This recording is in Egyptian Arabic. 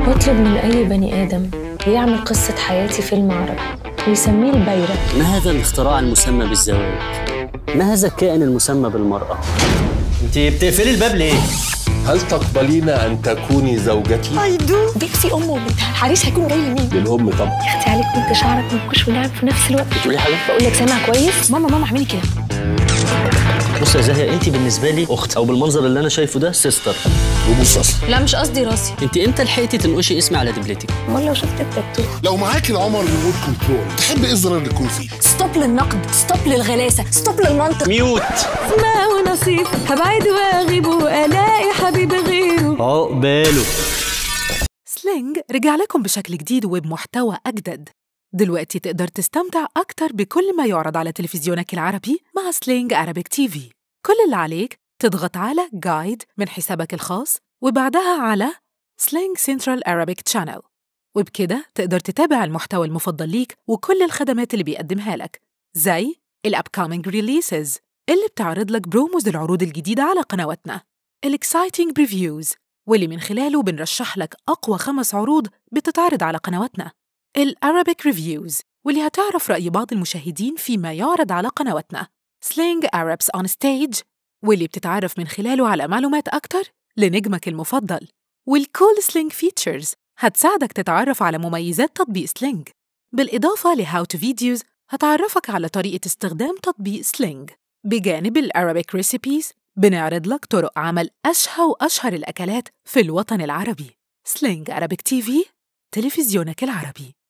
بطلب من أي بني آدم يعمل قصة حياتي فيلم عربي ويسميه البايرة ما هذا الاختراع المسمى بالزواج؟ ما هذا الكائن المسمى بالمرأة؟ انت بتقفلي الباب ليه؟ هل تقبلين أن تكوني زوجتي؟ اي دو بنتي ام وبنتها الحريش هيكون جاي لمين للأم طبعا اختي عليك وانت شعرك منكوش وناعم في نفس الوقت بتقولي حاجة؟ بقول لك سامع كويس ماما ماما اعملي كده بص يا زاهية انت بالنسبة لي أخت أو بالمنظر اللي أنا شايفه ده سيستر ومصاصة لا مش قصدي راسي انت امتى لحقتي تنقشي اسمي على دبلتك؟ امال لو شفت التاتو لو معاك العمر ريموت كنترول تحب ايه الزرار اللي يكون فيه؟ ستوب للنقد ستوب للغلاسه ستوب للمنطق ميوت ما ونصيب هبعد واغيب والاقي حبيب غيره عقباله سلينج رجع لكم بشكل جديد وبمحتوى أجدد دلوقتي تقدر تستمتع أكتر بكل ما يعرض على تلفزيونك العربي مع سلينج أرابيك تي في كل اللي عليك تضغط على جايد من حسابك الخاص وبعدها على سلينج سنترال أرابيك تشانل وبكده تقدر تتابع المحتوى المفضل ليك وكل الخدمات اللي بيقدمها لك زي الأبكامينج ريليسز اللي بتعرض لك بروموز العروض الجديدة على قنواتنا الإكسايتنج بريفيوز واللي من خلاله بنرشح لك أقوى خمس عروض بتتعرض على قنواتنا الأرابيك ريفيوز واللي هتعرف رأي بعض المشاهدين فيما يعرض على قنواتنا سلينج Arabs on Stage واللي بتتعرف من خلاله على معلومات أكتر لنجمك المفضل والكول سلينج فيتشرز هتساعدك تتعرف على مميزات تطبيق سلينج بالإضافة لهاو تو فيديوز هتعرفك على طريقة استخدام تطبيق سلينج بجانب الأرابيك ريسيبيز بنعرض لك طرق عمل أشهى وأشهر الأكلات في الوطن العربي سلينج أرابيك تي في تلفزيونك العربي